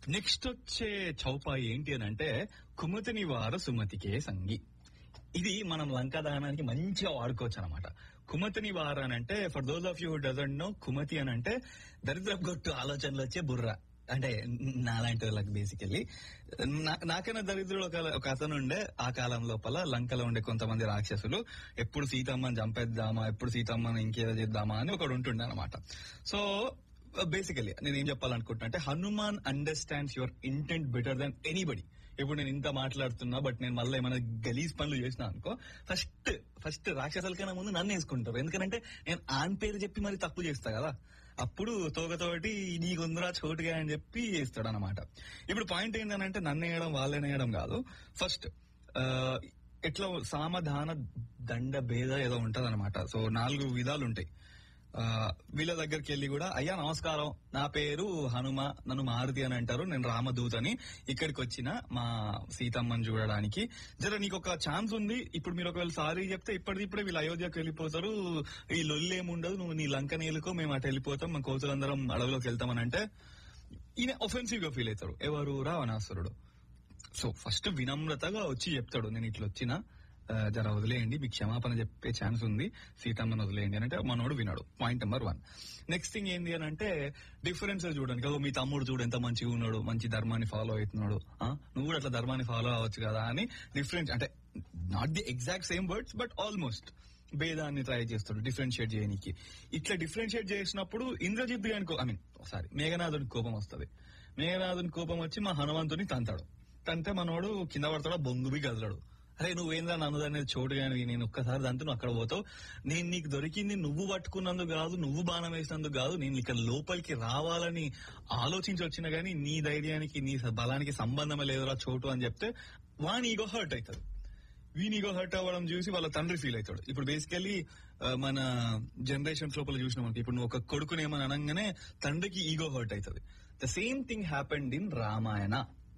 next వచ్చే చౌపాయి ఏంటి అని అంటే కుమతిని వార సుమతికే సంగి ఇది మనం లంకా దహనానికి మంచిగా వాడుకోవచ్చు అనమాట కుమతిని వార అని అంటే for those of you doesn't know కుమతి అని అంటే దరిద్ర గొట్టు ఆలోచనలు వచ్చే బుర్ర అంటే నాలాంటి వాళ్ళకి బేసికల్లీ నాకైనా దరిద్రుడు ఒక ఒక అతను ఉండే ఆ కాలం లోపల లంకలో ఉండే కొంతమంది రాక్షసులు ఎప్పుడు సీతమ్మని చంపేద్దామా ఎప్పుడు సీతమ్మని ఇంకేదో చేద్దామా అని ఒకడు ఉంటుండే అనమాట సో బేసికలీ నేను ఏం చెప్పాలనుకుంటున్నా అంటే Hanuman understands your intent better than anybody ఇప్పుడు నేను ఇంత మాట్లాడుతున్నా బట్ నేను మళ్ళీ ఏమైనా గలీజ్ పనులు చేసినా అనుకో ఫస్ట్ ఫస్ట్ రాక్షసుల కన్నా ముందు నన్ను వేసుకుంటారు ఎందుకంటే నేను ఆన్ పేరు చెప్పి మరి తప్పు చేస్తా కదా అప్పుడు తోకతోటి నీకుందరా చోటుగా అని చెప్పి చేస్తాడు అనమాట ఇప్పుడు పాయింట్ ఏంటంటే నన్ను వేయడం వాళ్ళని వేయడం కాదు ఫస్ట్ ఎట్లా సామధాన దండ భేద ఏదో ఉంటది అనమాట సో నాలుగు విధాలు ఉంటాయి ఆ, వీళ్ళ దగ్గరికి వెళ్ళి కూడా అయ్యా నమస్కారం నా పేరు హనుమ నన్ను మారుతి అని అంటారు నేను రామదూతని ఇక్కడికి వచ్చిన మా సీతమ్మని చూడడానికి జర నీకు ఒక ఛాన్స్ ఉంది ఇప్పుడు మీరు ఒకవేళ సారీ చెప్తే ఇప్పటిది ఇప్పుడే వీళ్ళు అయోధ్యకు వెళ్ళిపోతారు ఈ లొల్లి ఏముండదు నువ్వు నీ లంక నీళ్ళకో మేము అటు వెళ్ళిపోతాం మా కోతులందరం అడవిలోకి వెళ్తామని అంటే ఈయన ఒఫెన్సివ్ గా ఫీల్ అవుతారు ఎవరు రావణాసురుడు సో ఫస్ట్ వినమ్రతగా వచ్చి చెప్తాడు నేను ఇట్లా వచ్చిన ఆ, జర వదిలేయండి మీకు క్షమాపణ చెప్పే ఛాన్స్ ఉంది సీతమ్మని వదిలేయండి అని అంటే మనోడు వినాడు point number one next thing ఏంది అని అంటే డిఫరెన్స్ చూడండి ఓ మీ తమ్ముడు చూడు ఎంత మంచిగా ఉన్నాడు మంచి ధర్మాన్ని ఫాలో అవుతున్నాడు ఆ, నువ్వు కూడా అట్లా ధర్మాన్ని ఫాలో అవ్వచ్చు కదా అని డిఫరెన్స్ అంటే not the exact same words but almost భేదాన్ని ట్రై చేస్తాడు డిఫరెన్షియేట్ చేయడానికి ఇట్లా డిఫరెన్షియేట్ చేసినప్పుడు ఇంద్రజిత్ గారికి ఐ మీన్ సారీ మేఘనాథుడికి కోపం వస్తుంది మేఘనాథుని కోపం వచ్చి మా హనుమంతుని తంతాడు తంతే మనోడు కింద పడతాడు బొంగుబి కదలడు అరే నువ్వేంద్రా నన్ను అనేది చోటు కానీ నేను ఒక్కసారి దంతు నువ్వు అక్కడ పోతావు నేను నీకు దొరికింది నువ్వు పట్టుకున్నందుకు కాదు నువ్వు బాణం వేసినందుకు కాదు నేను ఇక్కడ లోపలికి రావాలని ఆలోచించి వచ్చిన గానీ నీ ధైర్యానికి నీ బలానికి సంబంధమే లేదురా చోటు అని చెప్తే వాని ఈగో హర్ట్ అవుతుంది వీని ఈగో హర్ట్ అవ్వడం చూసి వాళ్ళ తండ్రి ఫీల్ అవుతాడు ఇప్పుడు బేసికల్లీ మన జనరేషన్స్ లోపల చూసినాం అనుకో ఇప్పుడు నువ్వు ఒక కొడుకుని ఏమని అనగానే తండ్రికి ఈగో హర్ట్ అవుతుంది the same thing happened in Ramayana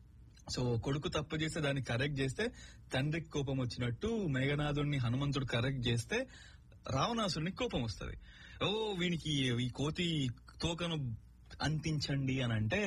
so కొడుకు తప్పు చేస్తే దాన్ని కరెక్ట్ చేస్తే తండ్రికి కోపం వచ్చినట్టు మేఘనాథుడిని హనుమంతుడు కరెక్ట్ చేస్తే రావణాసుడిని కోపం వస్తుంది ఓ వీనికి ఈ కోతి తోకను అంతించండి అని అంటే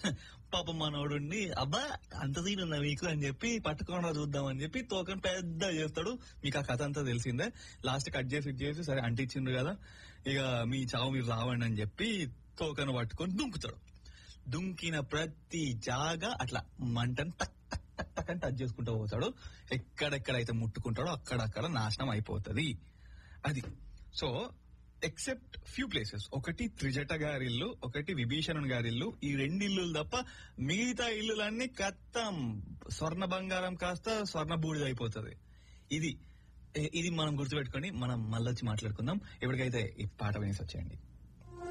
పాపం మనోడుండి అబ్బా అంత సీన్ ఉందా మీకు అని చెప్పి పట్టుకోకుండా చూద్దాం అని చెప్పి తోకను పెద్ద చేస్తాడు మీకు ఆ కథ అంతా తెలిసిందే లాస్ట్ కట్ చేసి ఇట్ చేసి సరే అంటించిండ్రు కదా ఇక మీ చావు మీరు రావండి అని చెప్పి తోకను పట్టుకొని దుంకుతాడు దుంకిన ప్రతి జాగా అట్లా మంటను టక్ టక్ టక్ టక్ అని టచ్ చేసుకుంటూ పోతాడు ఎక్కడెక్కడైతే ముట్టుకుంటాడో అక్కడక్కడ నాశనం అయిపోతుంది అది సో ఎక్సెప్ట్ ఫ్యూ ప్లేసెస్ ఒకటి త్రిజట గారి ఇల్లు ఒకటి విభీషణుని గారి ఇల్లు ఈ రెండు ఇల్లులు తప్ప మిగతా ఇల్లులన్నీ కత్తం స్వర్ణ బంగారం కాస్త స్వర్ణ బూడిద అయిపోతుంది ఇది ఇది మనం గుర్తుపెట్టుకొని మనం మళ్ళొచ్చి మాట్లాడుకుందాం ఎప్పటికైతే ఈ పాట వినేసి వచ్చేయండి